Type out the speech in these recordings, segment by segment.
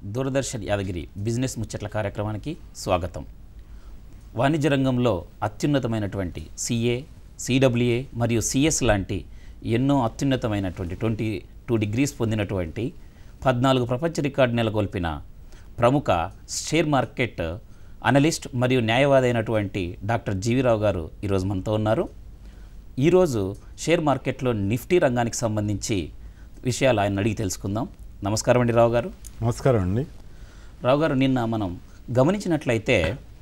Doordarshan Yadagiri business ముచ్చట్ల కార్యక్రమానికి స్వాగతం వాణిజ్య రంగంలో అత్యున్నతమైనటువంటి సిఏ సిడబ్ల్యూఏ మరియు సిఎస్ లాంటి ఎన్నో అత్యున్నతమైనటువంటి ట్వంటీ టూ డిగ్రీస్ పొందినటువంటి పద్నాలుగు ప్రపంచ రికార్డు నెలకొల్పిన ప్రముఖ షేర్ మార్కెట్ అనలిస్ట్ మరియు న్యాయవాది అయినటువంటి డాక్టర్ జీవీరావు గారు ఈరోజు మనతో ఉన్నారు ఈరోజు షేర్ మార్కెట్లో నిఫ్టీ రంగానికి సంబంధించి విషయాలు ఆయన అడిగి తెలుసుకుందాం నమస్కారం అండి రావు గారు నమస్కారం అండి రావు గారు నిన్న మనం గమనించినట్లయితే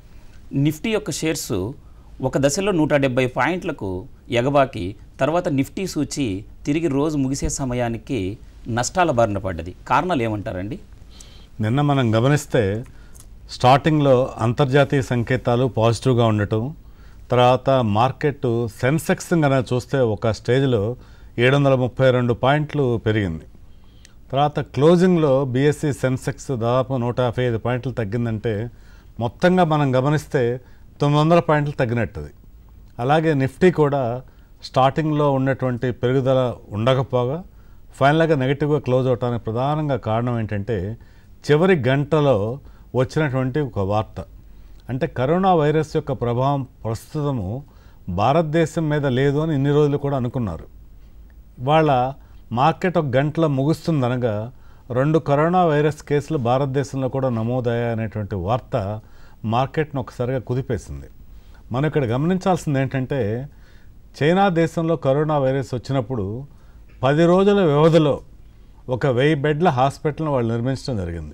నిఫ్టీ యొక్క షేర్స్ ఒక దశలో నూట డెబ్బై పాయింట్లకు ఎగబాకి తర్వాత నిఫ్టీ సూచి తిరిగి రోజు ముగిసే సమయానికి నష్టాల బారిన పడ్డది కారణాలు ఏమంటారండి నిన్న మనం గమనిస్తే స్టార్టింగ్లో అంతర్జాతీయ సంకేతాలు పాజిటివ్గా ఉండటం తర్వాత మార్కెట్ సెన్సెక్స్ కనుక చూస్తే ఒక స్టేజ్లో ఏడు వందల ముప్పై రెండు పాయింట్లు పెరిగింది తర్వాత క్లోజింగ్లో బీఎస్సీ సెన్సెక్స్ దాదాపు నూట యాభై ఐదు పాయింట్లు తగ్గిందంటే మొత్తంగా మనం గమనిస్తే తొమ్మిది వందల పాయింట్లు తగ్గినట్టుది అలాగే నిఫ్టీ కూడా స్టార్టింగ్లో ఉన్నటువంటి పెరుగుదల ఉండకపోగా ఫైనల్గా నెగిటివ్గా క్లోజ్ అవడానికి ప్రధానంగా కారణం ఏంటంటే చివరి గంటలో వచ్చినటువంటి ఒక వార్త అంటే కరోనా వైరస్ యొక్క ప్రభావం ప్రస్తుతము భారతదేశం మీద లేదు అని ఇన్ని రోజులు కూడా అనుకున్నారు వాళ్ళ మార్కెట్ ఒక గంటలో ముగుస్తుందనగా రెండు కరోనా వైరస్ కేసులు భారతదేశంలో కూడా నమోదయ్యాయి అనేటువంటి వార్త మార్కెట్ను ఒకసారిగా కుదిపేసింది మనం ఇక్కడ గమనించాల్సింది ఏంటంటే చైనా దేశంలో కరోనా వైరస్ వచ్చినప్పుడు పది రోజుల వ్యవధిలో ఒక వెయ్యి బెడ్ల హాస్పిటల్ని వాళ్ళు నిర్మించడం జరిగింది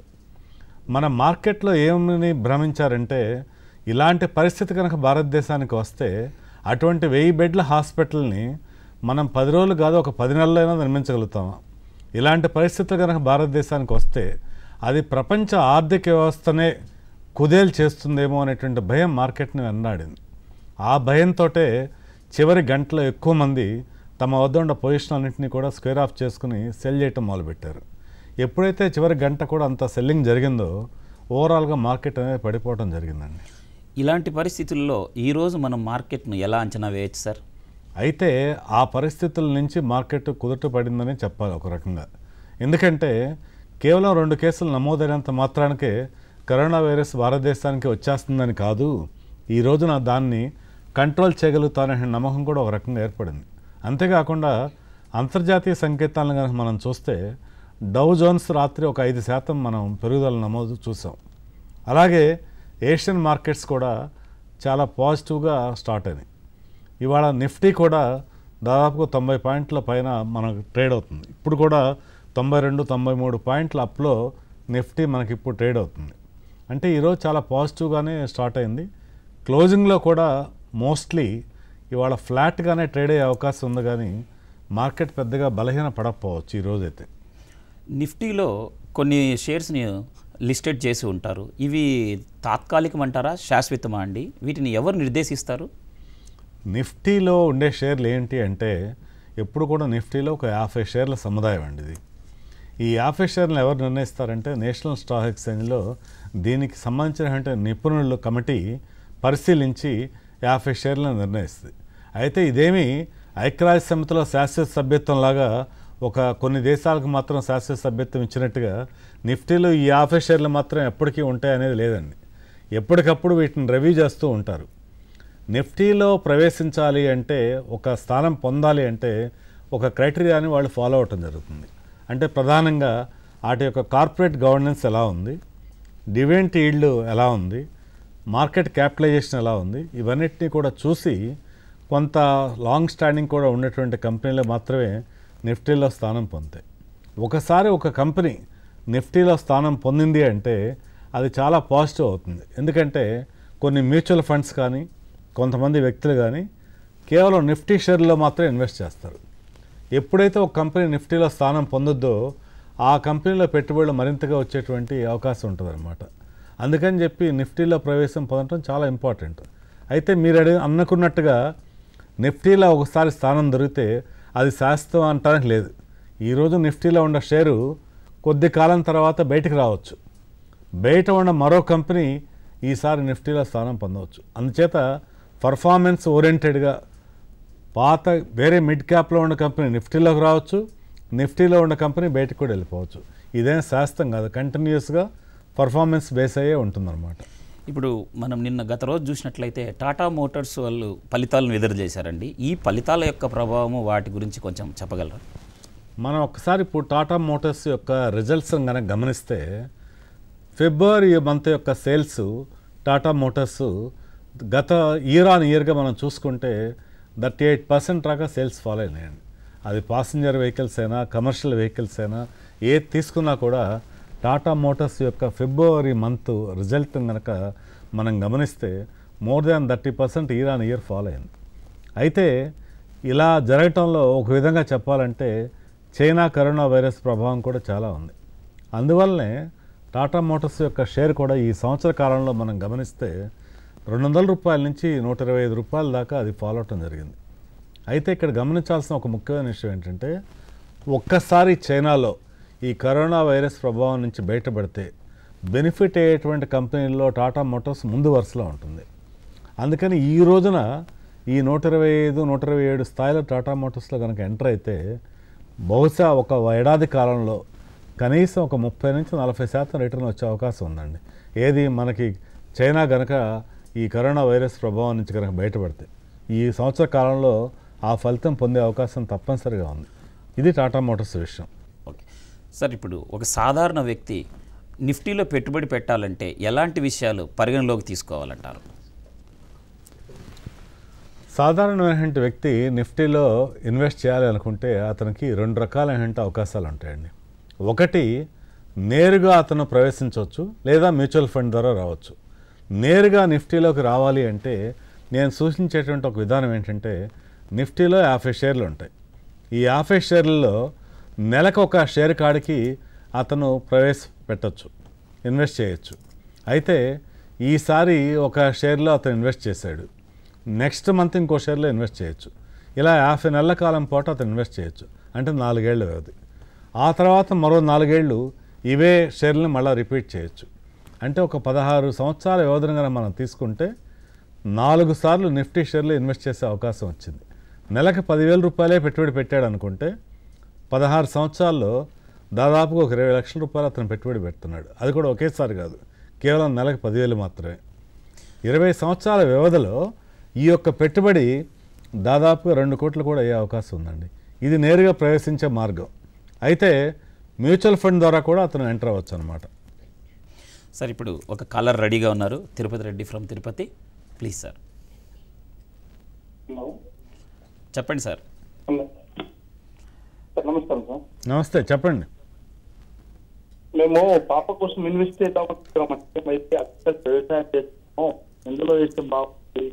మన మార్కెట్లో ఏమని భ్రమించారంటే ఇలాంటి పరిస్థితి కనుక భారతదేశానికి వస్తే అటువంటి వెయ్యి బెడ్ల హాస్పిటల్ని మనం పది రోజులు కాదు ఒక పది నెలలైనా నిర్మించగలుగుతామా ఇలాంటి పరిస్థితులు కనుక భారతదేశానికి వస్తే అది ప్రపంచ ఆర్థిక వ్యవస్థనే కుదేలు చేస్తుందేమో అనేటువంటి భయం మార్కెట్ని వెన్నాడింది ఆ భయంతో చివరి గంటలో ఎక్కువ మంది తమ వద్ద ఉన్న పొజిషన్ అన్నింటినీ కూడా స్క్వేర్ ఆఫ్ చేసుకుని సెల్ చేయటం మొదలుపెట్టారు ఎప్పుడైతే చివరి గంట కూడా అంత సెల్లింగ్ జరిగిందో ఓవరాల్గా మార్కెట్ అనేది పడిపోవడం జరిగిందండి ఇలాంటి పరిస్థితుల్లో ఈరోజు మనం మార్కెట్ను ఎలా అంచనా వేయచ్చు సార్ అయితే ఆ పరిస్థితుల నుంచి మార్కెట్ కుదుట పడిందని చెప్పాలి ఒక రకంగా ఎందుకంటే కేవలం రెండు కేసులు నమోదైనంత మాత్రానికే కరోనా వైరస్ భారతదేశానికి వచ్చేస్తుందని కాదు ఈ రోజున దాన్ని కంట్రోల్ చేయగలుగుతాననే నమ్మకం కూడా ఒక రకంగా ఏర్పడింది అంతేకాకుండా అంతర్జాతీయ సంకేతాలను కనుక మనం చూస్తే డౌ జోన్స్ రాత్రి ఒక ఐదు శాతం మనం పెరుగుదల నమోదు చూసాం అలాగే ఏషియన్ మార్కెట్స్ కూడా చాలా పాజిటివ్గా స్టార్ట్ అయినాయి ఇవాళ నిఫ్టీ కూడా దాదాపుగా తొంభై పాయింట్ల పైన మనకు ట్రేడ్ అవుతుంది ఇప్పుడు కూడా తొంభై రెండు తొంభై మూడు పాయింట్ల అప్లో నిఫ్టీ మనకి ఇప్పుడు ట్రేడ్ అవుతుంది అంటే ఈరోజు చాలా పాజిటివ్గానే స్టార్ట్ అయింది క్లోజింగ్లో కూడా మోస్ట్లీ ఇవాళ ఫ్లాట్గానే ట్రేడ్ అయ్యే అవకాశం ఉంది కానీ మార్కెట్ పెద్దగా బలహీన పడకపోవచ్చు ఈరోజైతే నిఫ్టీలో కొన్ని షేర్స్ని లిస్టెడ్ చేసి ఉంటారు ఇవి తాత్కాలికం అంటారా శాశ్వతమా అండి వీటిని ఎవరు నిర్దేశిస్తారు నిఫ్టీలో ఉండే షేర్లు ఏంటి అంటే ఎప్పుడు కూడా నిఫ్టీలో ఒక యాభై షేర్ల సముదాయం అండి ఇది ఈ యాభై షేర్లను ఎవరు నిర్ణయిస్తారంటే నేషనల్ స్టాక్ ఎక్స్చేంజ్లో దీనికి సంబంధించినటువంటి నిపుణుల కమిటీ పరిశీలించి యాభై షేర్లను నిర్ణయిస్తుంది అయితే ఇదేమి ఐక్యరాజ్య సమితిలో శాశ్వత సభ్యత్వం లాగా ఒక కొన్ని దేశాలకు మాత్రం శాశ్వత సభ్యత్వం ఇచ్చినట్టుగా నిఫ్టీలో ఈ యాభై షేర్లు మాత్రం ఎప్పటికీ ఉంటాయి అనేది లేదండి ఎప్పటికప్పుడు వీటిని రివ్యూ చేస్తూ ఉంటారు నిఫ్టీలో ప్రవేశించాలి అంటే ఒక స్థానం పొందాలి అంటే ఒక క్రైటీరియాని వాళ్ళు ఫాలో అవటం జరుగుతుంది అంటే ప్రధానంగా వాటి యొక్క కార్పొరేట్ గవర్నెన్స్ ఎలా ఉంది డివెంట్ ఈల్డ్ ఎలా ఉంది మార్కెట్ క్యాపిటలైజేషన్ ఎలా ఉంది ఇవన్నిటిని కూడా చూసి కొంత లాంగ్ స్టాండింగ్ కూడా ఉన్నటువంటి కంపెనీలు మాత్రమే నిఫ్టీలో స్థానం పొందుతాయి ఒకసారి ఒక కంపెనీ నిఫ్టీలో స్థానం పొందింది అంటే అది చాలా పాజిటివ్ అవుతుంది ఎందుకంటే కొన్ని మ్యూచువల్ ఫండ్స్ కానీ కొంతమంది వ్యక్తులు కానీ కేవలం నిఫ్టీ షేర్లో మాత్రమే ఇన్వెస్ట్ చేస్తారు ఎప్పుడైతే ఒక కంపెనీ నిఫ్టీలో స్థానం పొందుద్దో ఆ కంపెనీలో పెట్టుబడులు మరింతగా వచ్చేటువంటి అవకాశం ఉంటుందన్నమాట అందుకని చెప్పి నిఫ్టీలో ప్రవేశం పొందడం చాలా ఇంపార్టెంట్ అయితే మీరు అడిగి అనుకున్నట్టుగా నిఫ్టీలో ఒకసారి స్థానం దొరికితే అది శాశ్వతం అంటానికి లేదు ఈరోజు నిఫ్టీలో ఉన్న షేరు కొద్ది కాలం తర్వాత బయటికి రావచ్చు బయట ఉన్న మరో కంపెనీ ఈసారి నిఫ్టీలో స్థానం పొందవచ్చు అందుచేత పర్ఫార్మెన్స్ ఓరియంటెడ్గా పాత వేరే మిడ్ క్యాప్లో ఉన్న కంపెనీ నిఫ్టీలోకి రావచ్చు నిఫ్టీలో ఉన్న కంపెనీ బయటకు కూడా వెళ్ళిపోవచ్చు ఇదేం శాస్త్రం కాదు కంటిన్యూస్గా పర్ఫార్మెన్స్ బేస్ అయ్యే ఉంటుందన్నమాట ఇప్పుడు మనం నిన్న గత రోజు చూసినట్లయితే టాటా మోటార్స్ వాళ్ళు ఫలితాలను ఎదురు చేశారండి ఈ ఫలితాల యొక్క ప్రభావము వాటి గురించి కొంచెం చెప్పగలరా మనం ఒకసారి ఇప్పుడు టాటా మోటార్స్ యొక్క రిజల్ట్స్ కనుక గమనిస్తే ఫిబ్రవరి మంత్ యొక్క సేల్స్ టాటా మోటార్స్ గత ఇయర్ ఆన్ ఇయర్గా మనం చూసుకుంటే థర్టీ ఎయిట్ పర్సెంట్ దాకా సేల్స్ ఫాలో అయినాయండి అది పాసింజర్ వెహికల్స్ అయినా కమర్షియల్ వెహికల్స్ అయినా ఏది తీసుకున్నా కూడా టాటా మోటార్స్ యొక్క ఫిబ్రవరి మంత్ రిజల్ట్ కనుక మనం గమనిస్తే more than thirty percent year on year follow అయింది అయితే ఇలా జరగటంలో ఒక విధంగా చెప్పాలంటే చైనా కరోనా వైరస్ ప్రభావం కూడా చాలా ఉంది అందువల్లనే టాటా మోటార్స్ యొక్క షేర్ కూడా ఈ సంవత్సర కాలంలో మనం గమనిస్తే రెండు వందల రూపాయల నుంచి నూట ఇరవై ఐదు రూపాయల దాకా అది ఫాలో అవటం జరిగింది అయితే ఇక్కడ గమనించాల్సిన ఒక ముఖ్యమైన విషయం ఏంటంటే ఒక్కసారి చైనాలో ఈ కరోనా వైరస్ ప్రభావం నుంచి బయటపడితే బెనిఫిట్ అయ్యేటువంటి కంపెనీల్లో టాటా మోటార్స్ ముందు వరుసలో ఉంటుంది అందుకని ఈ రోజున ఈ నూట ఇరవై ఐదు నూట ఇరవై ఏడు స్థాయిలో టాటా మోటార్స్లో కనుక ఎంటర్ అయితే బహుశా ఒక ఏడాది కాలంలో కనీసం ఒక ముప్పై నుంచి నలభై శాతం రిటర్న్ వచ్చే అవకాశం ఉందండి ఏది మనకి చైనా గనక ఈ కరోనా వైరస్ ప్రభావం నుంచి కనుక బయటపడితే ఈ సంవత్సర కాలంలో ఆ ఫలితం పొందే అవకాశం తప్పనిసరిగా ఉంది ఇది టాటా మోటార్స్ విషయం ఓకే సార్ ఇప్పుడు ఒక సాధారణ వ్యక్తి నిఫ్టీలో పెట్టుబడి పెట్టాలంటే ఎలాంటి విషయాలు పరిగణలోకి తీసుకోవాలంటారు సాధారణమైనటువంటి వ్యక్తి నిఫ్టీలో ఇన్వెస్ట్ చేయాలి అనుకుంటే అతనికి రెండు రకాలైనటువంటి అవకాశాలు ఉంటాయండి ఒకటి నేరుగా అతను ప్రవేశించవచ్చు లేదా మ్యూచువల్ ఫండ్ ద్వారా రావచ్చు నేరుగా నిఫ్టీలోకి రావాలి అంటే నేను సూచించేటువంటి ఒక విధానం ఏంటంటే నిఫ్టీలో యాభై షేర్లు ఉంటాయి ఈ యాభై షేర్లలో నెలకు ఒక షేర్ కాడికి అతను ప్రవేశపెట్టచ్చు ఇన్వెస్ట్ చేయొచ్చు అయితే ఈసారి ఒక షేర్లో అతను ఇన్వెస్ట్ చేశాడు నెక్స్ట్ మంత్ ఇంకో షేర్లో ఇన్వెస్ట్ చేయొచ్చు ఇలా యాభై నెలల కాలం పాటు అతను ఇన్వెస్ట్ చేయొచ్చు అంటే నాలుగేళ్ల వ్యవధి ఆ తర్వాత మరో నాలుగేళ్లు ఇవే షేర్లను మళ్ళీ రిపీట్ చేయొచ్చు అంటే ఒక పదహారు సంవత్సరాల వ్యవధిని కనుక మనం తీసుకుంటే నాలుగు సార్లు నిఫ్టీ షేర్లు ఇన్వెస్ట్ చేసే అవకాశం వచ్చింది నెలకు పదివేల రూపాయలే పెట్టుబడి పెట్టాడు అనుకుంటే పదహారు సంవత్సరాల్లో దాదాపుగా ఒక ఇరవై లక్షల రూపాయలు అతను పెట్టుబడి పెడుతున్నాడు అది కూడా ఒకేసారి కాదు కేవలం నెలకు పదివేలు మాత్రమే ఇరవై సంవత్సరాల వ్యవధిలో ఈ యొక్క పెట్టుబడి దాదాపుగా రెండు కోట్లు కూడా అయ్యే అవకాశం ఉందండి ఇది నేరుగా ప్రవేశించే మార్గం అయితే మ్యూచువల్ ఫండ్ ద్వారా కూడా అతను ఎంటర్ అవ్వచ్చు అనమాట సార్ ఇప్పుడు ఒక కాలర్ రెడీగా ఉన్నారు Tirupati Reddy from Tirupati please sir hello చెప్పండి సార్ హలో సార్ నమస్కారం సార్ నమస్తే చెప్పండి మేము పాప కోసం ఇన్వెస్ట్ చేద్దాం అనుకుంటున్నామంటే అయితే అసలు వ్యవసాయం చేస్తాము ఎందులో వేస్తే బాగుంటుంది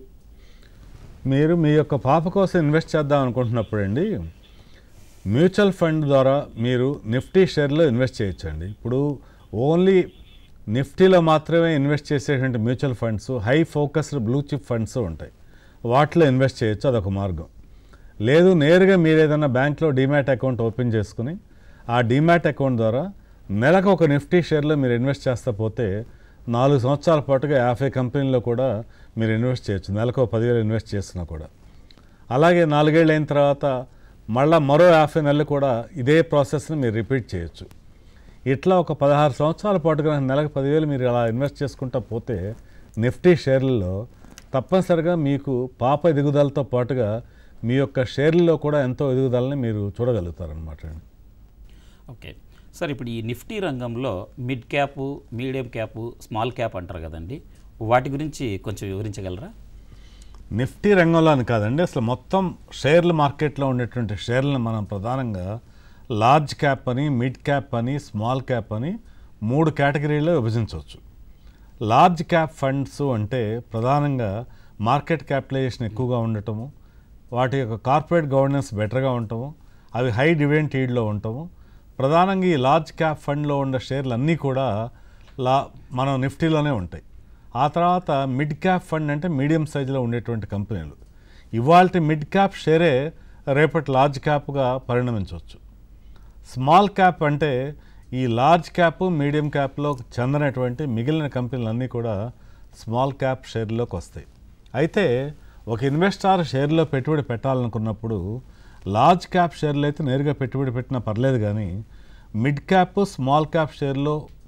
మీరు మీ యొక్క పాప కోసం ఇన్వెస్ట్ చేద్దాం అనుకుంటున్నప్పుడు అండి మ్యూచువల్ ఫండ్ ద్వారా మీరు నిఫ్టీ షేర్లో ఇన్వెస్ట్ చేయొచ్చండి ఇప్పుడు ఓన్లీ నిఫ్టీలో మాత్రమే ఇన్వెస్ట్ చేసేటువంటి mutual funds high focused blue chip funds ఉంటాయి వాటిలో ఇన్వెస్ట్ చేయొచ్చు అదొక మార్గం లేదు నేరుగా మీరు ఏదైనా బ్యాంక్లో డీమ్యాట్ అకౌంట్ ఓపెన్ చేసుకుని ఆ డీమ్యాట్ అకౌంట్ ద్వారా నెలకు ఒక నిఫ్టీ షేర్లో మీరు ఇన్వెస్ట్ చేస్తా పోతే నాలుగు సంవత్సరాల పాటుగా యాభై కంపెనీల్లో కూడా మీరు ఇన్వెస్ట్ చేయొచ్చు నెలకు ఒక పదివేలు ఇన్వెస్ట్ చేస్తున్నా కూడా అలాగే నాలుగేళ్ళు అయిన తర్వాత మళ్ళా మరో యాభై నెలలు కూడా ఇదే ప్రాసెస్ని మీరు రిపీట్ చేయొచ్చు ఇట్లా ఒక పదహారు సంవత్సరాల పాటుగా నెలకు పదివేలు మీరు అలా ఇన్వెస్ట్ చేసుకుంటా పోతే నిఫ్టీ షేర్లలో తప్పనిసరిగా మీకు పాప ఎదుగుదలతో పాటుగా మీ యొక్క షేర్లలో కూడా ఎంతో ఎదుగుదలని మీరు చూడగలుగుతారనమాట అండి ఓకే సార్ ఇప్పుడు ఈ నిఫ్టీ రంగంలో mid cap medium cap small cap అంటారు కదండి వాటి గురించి కొంచెం వివరించగలరా నిఫ్టీ రంగంలో అని కాదండి అసలు మొత్తం షేర్ల మార్కెట్లో ఉండేటువంటి షేర్లను మనం ప్రధానంగా లార్జ్ క్యాప్ అని మిడ్ క్యాప్ అని స్మాల్ క్యాప్ అని మూడు కేటగిరీలో విభజించవచ్చు లార్జ్ క్యాప్ ఫండ్స్ అంటే ప్రధానంగా మార్కెట్ క్యాపిటలైజేషన్ ఎక్కువగా ఉండటము వాటి యొక్క కార్పొరేట్ గవర్నెన్స్ బెటర్గా ఉండటము అవి హై డివిడెంట్ ఈడ్లో ఉండటము ప్రధానంగా ఈ లార్జ్ క్యాప్ ఫండ్లో ఉన్న షేర్లు అన్నీ కూడా లా మనం నిఫ్టీలోనే ఉంటాయి ఆ తర్వాత మిడ్ క్యాప్ ఫండ్ అంటే మీడియం సైజులో ఉండేటువంటి కంపెనీలు ఇవాళ మిడ్ క్యాప్ షేరే రేపటి లార్జ్ క్యాప్గా పరిణమించవచ్చు స్మాల్ క్యాప్ అంటే ఈ లార్జ్ క్యాప్ మీడియం క్యాప్లో చెందనటువంటి మిగిలిన కంపెనీలన్నీ కూడా స్మాల్ క్యాప్ షేర్లోకి వస్తాయి అయితే ఒక ఇన్వెస్టార్ షేర్లో పెట్టుబడి పెట్టాలనుకున్నప్పుడు లార్జ్ క్యాప్ షేర్లు అయితే నేరుగా పెట్టుబడి పెట్టినా పర్లేదు కానీ మిడ్ క్యాప్ స్మాల్ క్యాప్ షేర్లో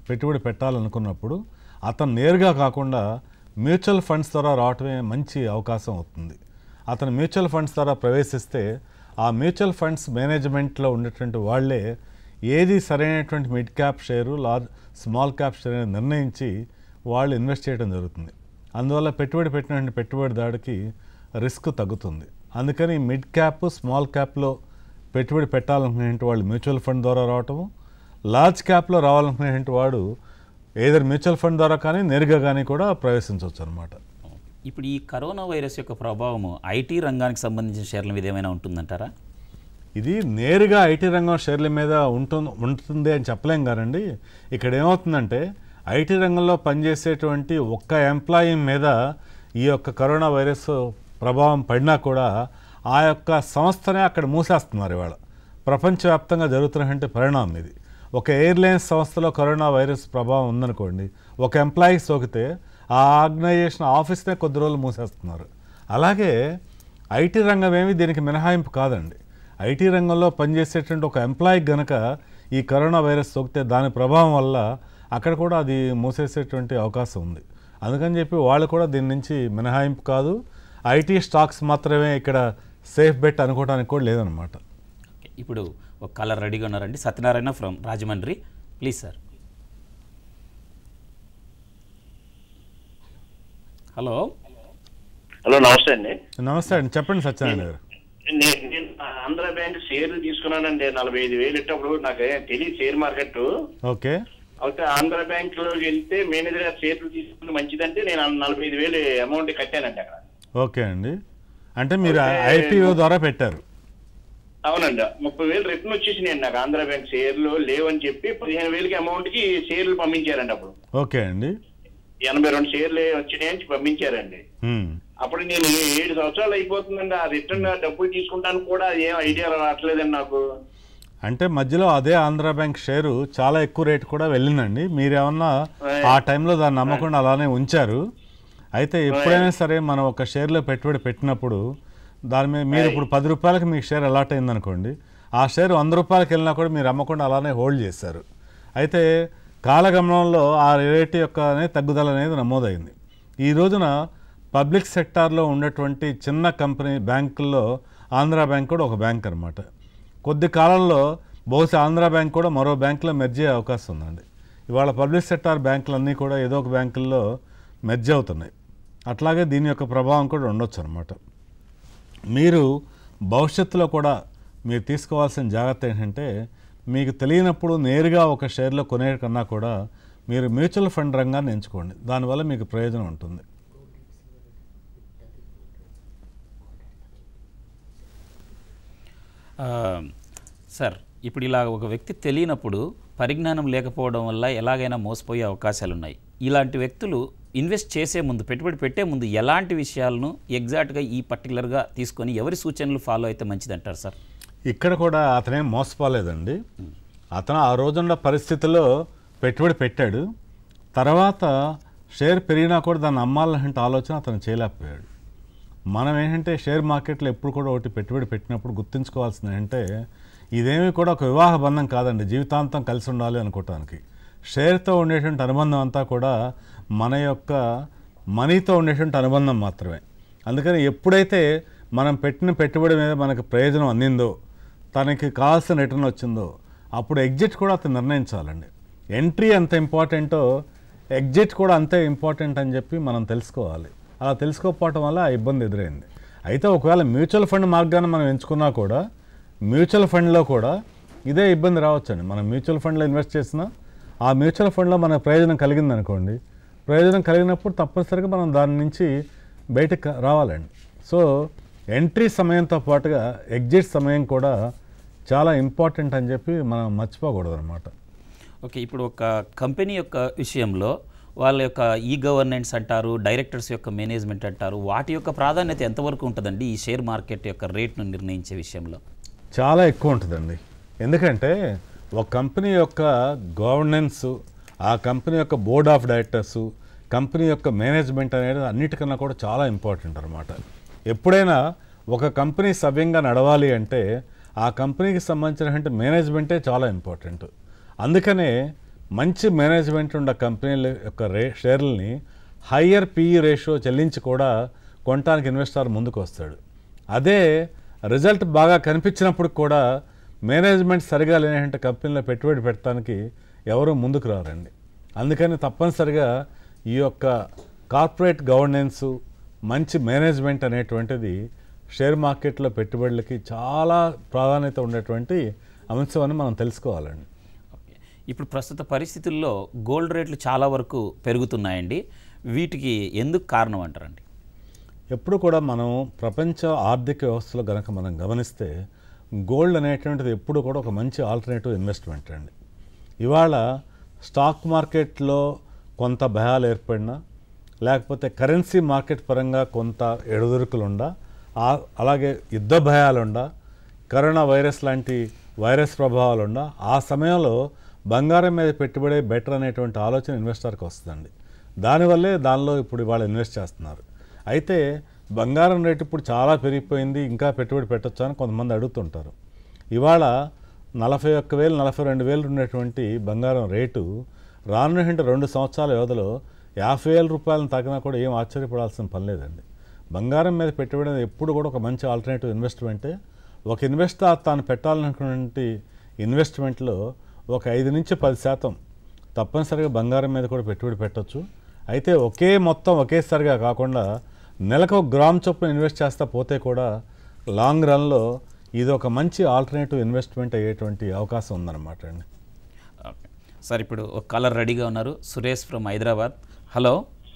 పెట్టుబడి పెట్టాలనుకున్నప్పుడు అతను నేరుగా కాకుండా మ్యూచువల్ ఫండ్స్ ద్వారా రావటమే మంచి అవకాశం అవుతుంది అతను మ్యూచువల్ ఫండ్స్ ద్వారా ప్రవేశిస్తే ఆ మ్యూచువల్ ఫండ్స్ మేనేజ్మెంట్లో ఉన్నటువంటి వాళ్ళే ఏది సరైనటువంటి mid cap share large small cap share అని నిర్ణయించి వాళ్ళు ఇన్వెస్ట్ చేయడం జరుగుతుంది అందువల్ల పెట్టుబడి పెట్టినటువంటి పెట్టుబడిదారుడికి రిస్క్ తగ్గుతుంది అందుకని మిడ్ క్యాప్ స్మాల్ క్యాప్లో పెట్టుబడి పెట్టాలనుకునే వాళ్ళు మ్యూచువల్ ఫండ్ ద్వారా రావటము లార్జ్ క్యాప్లో రావాలనుకునే వాడు ఏదర్ మ్యూచువల్ ఫండ్ ద్వారా కానీ నేరుగా కానీ కూడా ప్రవేశించవచ్చు అనమాట ఇప్పుడు ఈ కరోనా వైరస్ యొక్క ప్రభావము ఐటీ రంగానికి సంబంధించిన షేర్ల మీద ఏమైనా ఉంటుందంటారా ఇది నేరుగా ఐటీ రంగం షేర్ల మీద ఉంటుంది ఉంటుంది అని చెప్పలేం కానండి ఇక్కడ ఏమవుతుందంటే ఐటీ రంగంలో పనిచేసేటువంటి ఒక్క ఎంప్లాయీ మీద ఈ యొక్క కరోనా వైరస్ ప్రభావం పడినా కూడా ఆ యొక్క సంస్థనే అక్కడ మూసేస్తున్నారు ఇవాళ ప్రపంచవ్యాప్తంగా జరుగుతున్నటువంటి పరిణామం ఇది ఒక ఎయిర్లైన్స్ సంస్థలో కరోనా వైరస్ ప్రభావం ఉందనుకోండి ఒక ఎంప్లాయీ సోకితే ఆ ఆర్గనైజేషన్ ఆఫీస్నే కొద్ది రోజులు మూసేస్తున్నారు అలాగే ఐటీ రంగం ఏమి దీనికి మినహాయింపు కాదండి ఐటీ రంగంలో పనిచేసేటువంటి ఒక ఎంప్లాయీ గనక ఈ కరోనా వైరస్ సోకితే దాని ప్రభావం వల్ల అక్కడ కూడా అది మూసేసేటువంటి అవకాశం ఉంది అందుకని చెప్పి వాళ్ళు కూడా దీని నుంచి మినహాయింపు కాదు ఐటీ స్టాక్స్ మాత్రమే ఇక్కడ సేఫ్ బెట్ అనుకోవడానికి కూడా లేదనమాట ఓకే, ఇప్పుడు ఒక కలర్ రెడీగా ఉన్నారండి Satyanarayana from Rajahmundry please sir hello hello నమస్తే అండి నమస్తే అండి చెప్పండి సత్యనారాయణ గారు నే- నేను ఆంధ్ర బ్యాంక్ షేర్లు తీసుకున్నానండి నలభై ఐదు వేలు ఇట్టప్పుడు నాకు ఏం తెలియదు షేర్ మార్కెట్ ఓకే అయితే ఆంధ్ర బ్యాంక్ లో వెళ్తే మేనేజర్ గారు షేర్లు తీసుకుని మంచిదంటే నేను ఆ నలభై ఐదు వేలు అమౌంట్ కట్టానండి అక్కడ ఓకే అండి అంటే మీరు ఐపీఓ ద్వారా పెట్టారు అవునండి ముప్పై వేలు రిటర్న్ వచ్చేసినాయండి నాకు ఆంధ్ర బ్యాంక్ షేర్లు లేవని చెప్పి పదిహేను వేలకి అమౌంట్ కి షేర్లు పంపించారండి అప్పుడు ఓకే అండి ఎనభై రెండు షేర్లు వచ్చినాయని పంపించారండి హ్మ్. అప్పుడు నేను ఏడు సంవత్సరాలు అయిపోతుందండి ఆ రిటర్న్ డబ్బులు తీసుకుంటానికి కూడా ఏం ఐడియా రావట్లేదండి నాకు అంటే మధ్యలో అదే ఆంధ్ర బ్యాంక్ షేరు చాలా ఎక్కువ రేటు కూడా వెళ్ళిందండి మీరేమన్నా ఆ టైంలో దాన్ని నమ్మకుండా అలానే ఉంచారు అయితే ఎప్పుడైనా సరే మనం ఒక షేర్లో పెట్టుబడి పెట్టినప్పుడు దాని మీద మీరు ఇప్పుడు పది రూపాయలకి మీ షేర్ అలాట్ అయిందనుకోండి ఆ షేర్ వంద రూపాయలకి వెళ్ళినా కూడా మీరు అమ్మకుండా అలానే హోల్డ్ చేశారు అయితే కాలగమనంలో ఆ రేటు యొక్క అనేది తగ్గుదల అనేది నమోదైంది ఈ రోజున పబ్లిక్ సెక్టార్లో ఉన్నటువంటి చిన్న కంపెనీ బ్యాంకుల్లో ఆంధ్ర బ్యాంక్ కూడా ఒక బ్యాంక్ అనమాట కొద్ది కాలంలో బహుశా ఆంధ్ర బ్యాంక్ కూడా మరో బ్యాంకులో మెర్జ్ అయ్యే అవకాశం ఉందండి ఇవాళ పబ్లిక్ సెక్టార్ బ్యాంకులన్నీ కూడా ఏదో ఒక బ్యాంకుల్లో మెర్జ్ అవుతున్నాయి అట్లాగే దీని యొక్క ప్రభావం కూడా ఉండొచ్చు అనమాట మీరు భవిష్యత్తులో కూడా మీరు తీసుకోవాల్సిన జాగ్రత్త ఏంటంటే మీకు తెలియనప్పుడు నేరుగా ఒక షేర్లో కొనే కన్నా కూడా మీరు మ్యూచువల్ ఫండ్ రంగాన్ని ఎంచుకోండి దానివల్ల మీకు ప్రయోజనం ఉంటుంది ఆ, సార్ ఇప్పుడు ఇలా ఒక వ్యక్తి తెలియనప్పుడు పరిజ్ఞానం లేకపోవడం వల్ల ఎలాగైనా మోసపోయే అవకాశాలు ఉన్నాయి ఇలాంటి వ్యక్తులు ఇన్వెస్ట్ చేసే ముందు పెట్టుబడి పెట్టే ముందు ఎలాంటి విషయాలను ఎగ్జాక్ట్గా ఈ పర్టికులర్గా తీసుకొని ఎవరి సూచనలు ఫాలో అయితే మంచిదంటారు సార్ ఇక్కడ కూడా అతనేం మోసపోలేదండి అతను ఆ రోజున్న పరిస్థితిలో పెట్టుబడి పెట్టాడు తర్వాత షేర్ పెరిగినా కూడా దాన్ని అమ్మాలంటే ఆలోచన అతను చేయలేకపోయాడు మనం ఏంటంటే షేర్ మార్కెట్లో ఎప్పుడు కూడా ఒకటి పెట్టుబడి పెట్టినప్పుడు గుర్తుంచుకోవాల్సింది ఏంటంటే ఇదేమీ కూడా ఒక వివాహ బంధం కాదండి జీవితాంతం కలిసి ఉండాలి అనుకోవటానికి షేర్తో ఉండేటువంటి అనుబంధం అంతా కూడా మన యొక్క మనీతో ఉండేటువంటి అనుబంధం మాత్రమే అందుకని ఎప్పుడైతే మనం పెట్టిన పెట్టుబడి మీద మనకు ప్రయోజనం అందిందో తనకి కావాల్సిన రిటర్న్ వచ్చిందో అప్పుడు ఎగ్జిట్ కూడా అతను నిర్ణయించాలండి ఎంట్రీ ఎంత ఇంపార్టెంటో ఎగ్జిట్ కూడా అంతే ఇంపార్టెంట్ అని చెప్పి మనం తెలుసుకోవాలి అలా తెలుసుకోకపోవటం వల్ల ఆ ఇబ్బంది ఎదురైంది అయితే ఒకవేళ మ్యూచువల్ ఫండ్ మార్గాన్ని మనం ఎంచుకున్నా కూడా మ్యూచువల్ ఫండ్లో కూడా ఇదే ఇబ్బంది రావచ్చండి మనం మ్యూచువల్ ఫండ్లో ఇన్వెస్ట్ చేసినా ఆ మ్యూచువల్ ఫండ్లో మనకు ప్రయోజనం కలిగింది అనుకోండి ప్రయోజనం కలిగినప్పుడు తప్పనిసరిగా మనం దాని నుంచి బయటకు రావాలండి సో ఎంట్రీ సమయంతో పాటుగా ఎగ్జిట్ సమయం కూడా చాలా ఇంపార్టెంట్ అని చెప్పి మనం మర్చిపోకూడదు అనమాట ఓకే ఇప్పుడు ఒక కంపెనీ యొక్క విషయంలో వాళ్ళ యొక్క ఈ గవర్నెన్స్ అంటారు డైరెక్టర్స్ యొక్క మేనేజ్మెంట్ అంటారు వాటి యొక్క ప్రాధాన్యత ఎంతవరకు ఉంటుందండి ఈ షేర్ మార్కెట్ యొక్క రేట్ను నిర్ణయించే విషయంలో చాలా ఎక్కువ ఉంటుందండి ఎందుకంటే ఒక కంపెనీ యొక్క గవర్నెన్స్ ఆ కంపెనీ యొక్క బోర్డ్ ఆఫ్ డైరెక్టర్స్ కంపెనీ యొక్క మేనేజ్మెంట్ అనేది అన్నిటికన్నా కూడా చాలా ఇంపార్టెంట్ అనమాట ఎప్పుడైనా ఒక కంపెనీ సవ్యంగా నడవాలి అంటే ఆ కంపెనీకి సంబంధించినటువంటి మేనేజ్మెంటే చాలా ఇంపార్టెంట్ అందుకనే మంచి మేనేజ్మెంట్ ఉన్న కంపెనీల యొక్క రే షేర్లని హయ్యర్ పిఈ రేషియో చెల్లించి కూడా కొనటానికి ఇన్వెస్టర్ ముందుకు వస్తాడు అదే రిజల్ట్ బాగా కనిపించినప్పుడు కూడా మేనేజ్మెంట్ సరిగా లేనటువంటి కంపెనీలో పెట్టుబడి పెట్టడానికి ఎవరు ముందుకు రారండి అందుకని తప్పనిసరిగా ఈ యొక్క కార్పొరేట్ గవర్నెన్సు మంచి మేనేజ్మెంట్ అనేటువంటిది షేర్ మార్కెట్లో పెట్టుబడులకి చాలా ప్రాధాన్యత ఉండేటువంటి అంశం అని మనం తెలుసుకోవాలండి ఓకే. ఇప్పుడు ప్రస్తుత పరిస్థితుల్లో గోల్డ్ రేట్లు చాలా వరకు పెరుగుతున్నాయండి వీటికి ఎందుకు కారణం అంటారండి ఎప్పుడు కూడా మనం ప్రపంచ ఆర్థిక వ్యవస్థలో గనక మనం గమనిస్తే గోల్డ్ అనేటువంటిది ఎప్పుడు కూడా ఒక మంచి ఆల్టర్నేటివ్ ఇన్వెస్ట్మెంట్ అండి ఇవాళ స్టాక్ మార్కెట్లో కొంత భయాలు ఏర్పడినా లేకపోతే కరెన్సీ మార్కెట్ పరంగా కొంత ఎడుదురుకులుండా ఆ- అలాగే యుద్ధ భయాలుండా కరోనా వైరస్ లాంటి వైరస్ ప్రభావాలుండా ఆ సమయంలో బంగారం మీద పెట్టుబడి బెటర్ అనేటువంటి ఆలోచన ఇన్వెస్టర్కి వస్తుందండి దానివల్లే దానిలో ఇప్పుడు ఇవాళ ఇన్వెస్ట్ చేస్తున్నారు అయితే బంగారం రేటు ఇప్పుడు చాలా పెరిగిపోయింది ఇంకా పెట్టుబడి పెట్టొచ్చా అని కొంతమంది అడుగుతుంటారు ఇవాళ నలభై ఒక్క వేలు నలభై రెండు వేలు ఉండేటువంటి బంగారం రేటు రానున్నటువంటి రెండు సంవత్సరాల వ్యవధిలో యాభై వేల రూపాయలను తగ్గినా కూడా ఏం ఆశ్చర్యపడాల్సిన పని లేదండి బంగారం మీద పెట్టుబడి అనేది ఎప్పుడు కూడా ఒక మంచి ఆల్టర్నేటివ్ ఇన్వెస్ట్మెంటే ఒక ఇన్వెస్టర్ తాను పెట్టాలనుకున్నటువంటి ఇన్వెస్ట్మెంట్లో ఒక ఐదు నుంచి పది శాతం తప్పనిసరిగా బంగారం మీద కూడా పెట్టుబడి పెట్టొచ్చు అయితే ఒకే మొత్తం ఒకేసారిగా కాకుండా నెలకు ఒక గ్రామ్ చొప్పున ఇన్వెస్ట్ చేస్తా పోతే కూడా లాంగ్ రన్లో ఇది ఒక మంచి ఆల్టర్నేటివ్ ఇన్వెస్ట్మెంట్ అయ్యేటువంటి అవకాశం ఉందన్నమాట అండి ఓకే సార్ ఇప్పుడు ఒక కాలర్ రెడీగా ఉన్నారు Suresh from Hyderabad hello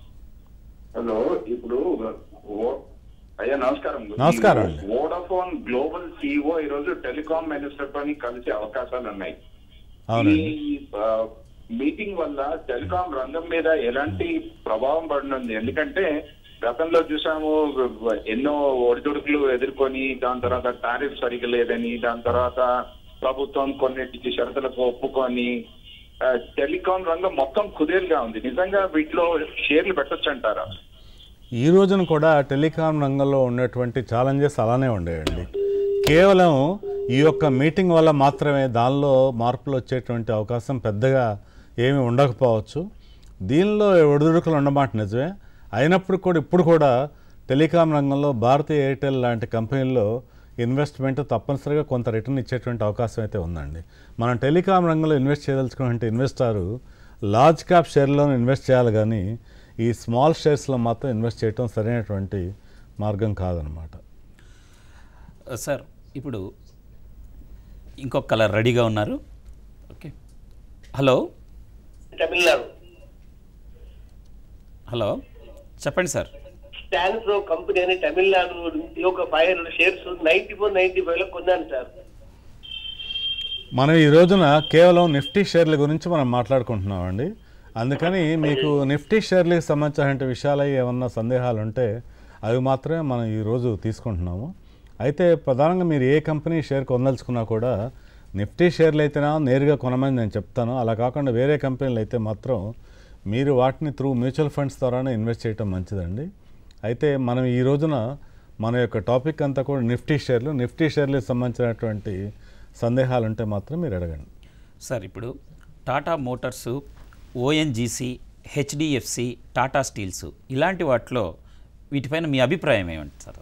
hello ఇప్పుడు ఓ- అయ్యా నమస్కారం నమస్కారం అండి. వోడాఫోన్ గ్లోబల్ సిఇఓ ఈ రోజు టెలికాం మినిస్టర్ తోని కలిసే అవకాశాలు ఉన్నాయి అవునండి ఈ ఆ, మీటింగ్ వల్ల టెలికాం రంగం మీద ఎలాంటి ప్రభావం పడనుంది ఎందుకంటే గతంలో చూసాము ఎన్నో ఒడిదుడుకులు ఎదుర్కొని దాని తర్వాత టారిఫ్ సరిగ్గా లేదని దాని తర్వాత ప్రభుత్వం కొన్నిటికి షరతులకు ఒప్పుకొని ఆ, టెలికాం రంగం మొత్తం కుదేలుగా ఉంది నిజంగా వీటిలో షేర్లు పెట్టొచ్చు అంటారా ఈ రోజున కూడా టెలికాం రంగంలో ఉన్నటువంటి ఛాలెంజెస్ అలానే ఉండేయండి కేవలం ఈ యొక్క మీటింగ్ వల్ల మాత్రమే దానిలో మార్పులు వచ్చేటువంటి అవకాశం పెద్దగా ఏమీ ఉండకపోవచ్చు దీనిలో ఒడిదుడుకులు ఉండమాట నిజమే అయినప్పుడు కూడా ఇప్పుడు కూడా టెలికాం రంగంలో భారతీయ ఎయిర్టెల్ లాంటి కంపెనీల్లో ఇన్వెస్ట్మెంట్ తప్పనిసరిగా కొంత రిటర్న్ ఇచ్చేటువంటి అవకాశం అయితే ఉందండి మనం టెలికాం రంగంలో ఇన్వెస్ట్ చేయదలుచుకున్నటువంటి ఇన్వెస్టారు లార్జ్ క్యాప్ షేర్లో ఇన్వెస్ట్ చేయాలి కానీ ఈ స్మాల్ షేర్స్లో మాత్రం ఇన్వెస్ట్ చేయడం సరైనటువంటి మార్గం కాదనమాట సార్ ఇప్పుడు ఇంకొక కలర్ రెడీగా ఉన్నారు ఓకే హలో తమిళనాడు హలో చెప్పండి సార్ స్టాన్ ప్రో కంపెనీ అని తమిళనాడు నుంచి ఒక five hundred shares ninety four ninety five లో కొన్నాను సార్ మనం ఈ రోజున కేవలం నిఫ్టీ షేర్ల గురించి మనం మాట్లాడుకుంటున్నామండి అందుకని మీకు నిఫ్టీ షేర్లకు సంబంధించిన విషయాలై ఏమన్నా సందేహాలు ఉంటే అవి మాత్రమే మనం ఈరోజు తీసుకుంటున్నాము అయితే ప్రధానంగా మీరు ఏ కంపెనీ షేర్ కొనదలుచుకున్నా కూడా నిఫ్టీ షేర్లు అయితేనా నేరుగా కొనమని నేను చెప్తాను అలా కాకుండా వేరే కంపెనీలు అయితే మాత్రం మీరు వాటిని త్రూ మ్యూచువల్ ఫండ్స్ ద్వారానే ఇన్వెస్ట్ చేయడం మంచిదండి అయితే మనం ఈ రోజున మన యొక్క టాపిక్ అంతా కూడా నిఫ్టీ షేర్లు నిఫ్టీ షేర్లకు సంబంధించినటువంటి సందేహాలు ఉంటే మాత్రం మీరు అడగండి సార్ ఇప్పుడు Tata Motors ONGC HDFC Tata Steels ఇలాంటి వాటిలో వీటిపైన మీ అభిప్రాయం ఏమంటి సార్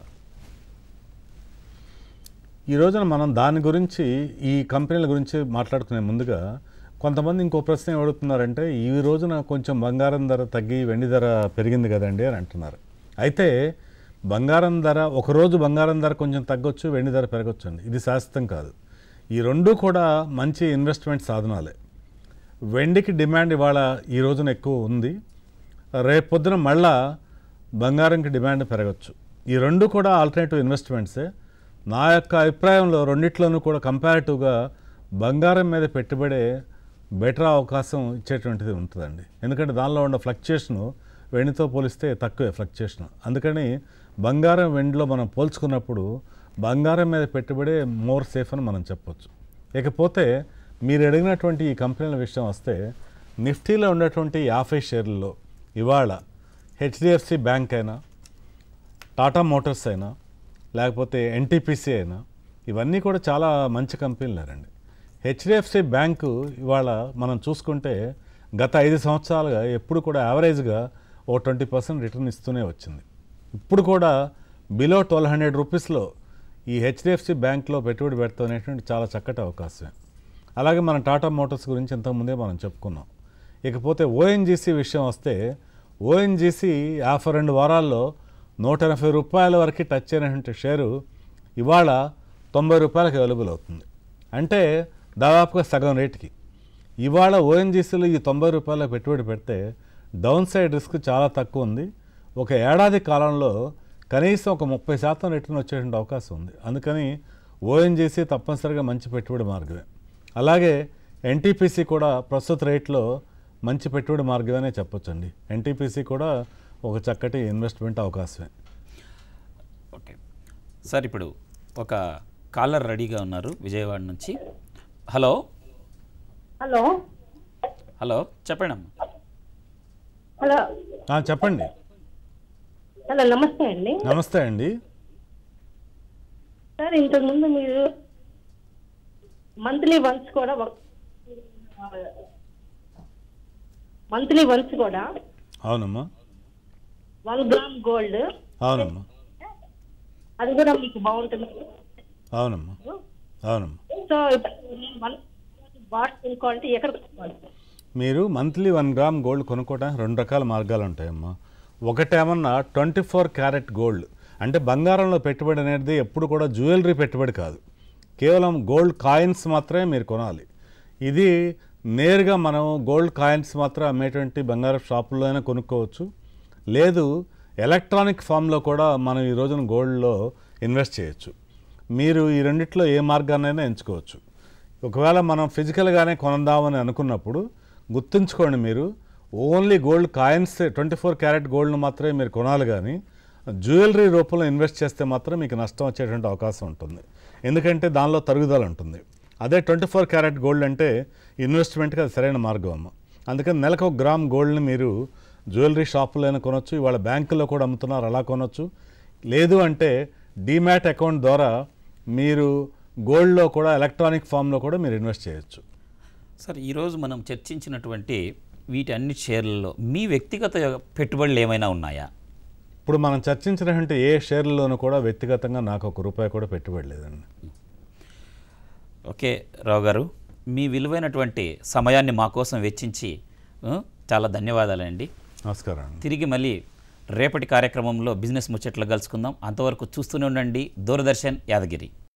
ఈ రోజున మనం దాని గురించి ఈ కంపెనీల గురించి మాట్లాడుకునే ముందుగా కొంతమంది ఇంకో ప్రశ్న ఏం అడుగుతున్నారంటే ఈ రోజున కొంచెం బంగారం ధర తగ్గి వెండి ధర పెరిగింది కదండి అని అంటున్నారు అయితే బంగారం ధర ఒకరోజు బంగారం ధర కొంచెం తగ్గొచ్చు వెండి ధర పెరగొచ్చు అండి ఇది శాశ్వతం కాదు ఈ రెండు కూడా మంచి ఇన్వెస్ట్మెంట్ సాధనాలే వెండికి డిమాండ్ ఇవాళ ఈ రోజున ఎక్కువ ఉంది రేపు పొద్దున మళ్ళా బంగారంకి డిమాండ్ పెరగచ్చు ఈ రెండు కూడా ఆల్టర్నేటివ్ ఇన్వెస్ట్మెంట్సే నా యొక్క అభిప్రాయంలో రెండిట్లోనూ కూడా కంపారిటివ్గా బంగారం మీద పెట్టుబడే బెటర్ అవకాశం ఇచ్చేటువంటిది ఉంటుందండి ఎందుకంటే దానిలో ఉన్న ఫ్లక్చుయేషను వెండితో పోలిస్తే తక్కువే ఫ్లక్చుయేషన్ అందుకని బంగారం వెండిలో మనం పోల్చుకున్నప్పుడు బంగారం మీద పెట్టుబడే మోర్ సేఫ్ అని మనం చెప్పొచ్చు ఇకపోతే మీరు అడిగినటువంటి ఈ కంపెనీల విషయం వస్తే నిఫ్టీలో ఉన్నటువంటి యాభై షేర్లలో ఇవాళ హెచ్డిఎఫ్సి బ్యాంక్ అయినా టాటా మోటార్స్ అయినా లేకపోతే ఎన్టీపీసీ అయినా ఇవన్నీ కూడా చాలా మంచి కంపెనీలేరండి హెచ్డిఎఫ్సి బ్యాంకు ఇవాళ మనం చూసుకుంటే గత ఐదు సంవత్సరాలుగా ఎప్పుడు కూడా యావరేజ్గా ఓ ట్వంటీ పర్సెంట్ రిటర్న్ ఇస్తూనే వచ్చింది ఇప్పుడు కూడా బిలో ట్వెల్వ్ హండ్రెడ్ రూపీస్లో ఈ హెచ్డిఎఫ్సి బ్యాంక్లో పెట్టుబడి పెడతాం అనేటువంటి చాలా చక్కటి అవకాశం అలాగే మనం టాటా మోటార్స్ గురించి ఇంతకుముందే మనం చెప్పుకున్నాం ఇకపోతే ఓఎన్జీసీ విషయం వస్తే ఓఎన్జీసీ యాభై రెండు వారాల్లో నూట ఎనభై రూపాయల వరకు టచ్ అయినటువంటి షేరు ఇవాళ తొంభై రూపాయలకు అవైలబుల్ అవుతుంది అంటే దాదాపుగా సగం రేటుకి ఇవాళ ఓఎన్జీసీలో ఈ తొంభై రూపాయల పెట్టుబడి పెడితే డౌన్ సైడ్ రిస్క్ చాలా తక్కువ ఉంది ఒక ఏడాది కాలంలో కనీసం ఒక ముప్పై శాతం రిటర్న్ వచ్చేటువంటి అవకాశం ఉంది అందుకని ఓఎన్జీసీ తప్పనిసరిగా మంచి పెట్టుబడి మార్గమే అలాగే ఎన్టీపీసీ కూడా ప్రస్తుత రేట్లో మంచి పెట్టుబడి మార్గమనే చెప్పొచ్చండి ఎన్టీపీసీ కూడా ఒక చక్కటి ఇన్వెస్ట్మెంట్ అవకాశమే ఓకే సార్ ఇప్పుడు ఒక కాలర్ రెడీగా ఉన్నారు విజయవాడ నుంచి హలో హలో హలో చెప్పండి అమ్మా హలో ఆ, చెప్పండి హలో నమస్తే అండి నమస్తే అండి సార్ ఇంతకుముందు మీరు మంత్లీ వన్స్ కూడా మంత్లీ వన్స్ కూడా అవునమ్మా వన్ గ్రామ్ గోల్డ్ అవునమ్మా అది కూడా మీకు బాగుంటుంది అవునమ్మా అవునమ్మా సో వన్ బాట్ కొనుక్కోవాలంటే ఎక్కడ కొనుక్కోవాలి మీరు మంత్లీ వన్ గ్రామ్ గోల్డ్ కొనుక్కోవడానికి రెండు రకాల మార్గాలు ఉంటాయమ్మా ఒకటేమన్నా ట్వంటీ ఫోర్ క్యారెట్ గోల్డ్ అంటే బంగారంలో పెట్టుబడి అనేది ఎప్పుడు కూడా జ్యువెలరీ పెట్టుబడి కాదు కేవలం గోల్డ్ కాయిన్స్ మాత్రమే మీరు కొనాలి ఇది నేరుగా మనం గోల్డ్ కాయిన్స్ మాత్రం అమ్మేటువంటి బంగారం షాపుల్లోనే కొనుక్కోవచ్చు లేదు ఎలక్ట్రానిక్ ఫామ్లో కూడా మనం ఈ రోజున గోల్డ్లో ఇన్వెస్ట్ చేయొచ్చు మీరు ఈ రెండిట్లో ఏ మార్గాన్నైనా ఎంచుకోవచ్చు ఒకవేళ మనం ఫిజికల్గానే కొనందామని అనుకున్నప్పుడు గుర్తుంచుకోండి మీరు only gold coins twenty four carat గోల్డ్ను మాత్రమే మీరు కొనాలి కానీ జ్యువెలరీ రూపంలో ఇన్వెస్ట్ చేస్తే మాత్రం మీకు నష్టం వచ్చేటువంటి అవకాశం ఉంటుంది ఎందుకంటే దానిలో తరుగుదల ఉంటుంది అదే ట్వంటీ ఫోర్ క్యారెట్ గోల్డ్ అంటే ఇన్వెస్ట్మెంట్కి అది సరైన మార్గం అమ్మ అందుకని నెలకు ఒక గ్రామ్ గోల్డ్ని మీరు జ్యువెలరీ షాపులోనే కొనొచ్చు ఇవాళ బ్యాంకుల్లో కూడా అమ్ముతున్నారు అలా కొనొచ్చు లేదు అంటే డీమ్యాట్ అకౌంట్ ద్వారా మీరు గోల్డ్లో కూడా ఎలక్ట్రానిక్ ఫామ్లో కూడా మీరు ఇన్వెస్ట్ చేయొచ్చు సార్ ఈరోజు మనం చర్చించినటువంటి వీటి అన్ని షేర్లలో మీ వ్యక్తిగత పెట్టుబడులు ఏమైనా ఉన్నాయా ఇప్పుడు మనం చర్చించినటువంటి ఏ షేర్లలోనూ కూడా వ్యక్తిగతంగా నాకు ఒక రూపాయి కూడా పెట్టుబడి లేదండి ఓకే రావు గారు మీ విలువైనటువంటి సమయాన్ని మా కోసం వెచ్చించి ఆ, చాలా ధన్యవాదాలండి నమస్కారం అండి తిరిగి మళ్ళీ రేపటి కార్యక్రమంలో బిజినెస్ ముచ్చట్లు కలుసుకుందాం అంతవరకు చూస్తూనే ఉండండి దూరదర్శన్ యాదగిరి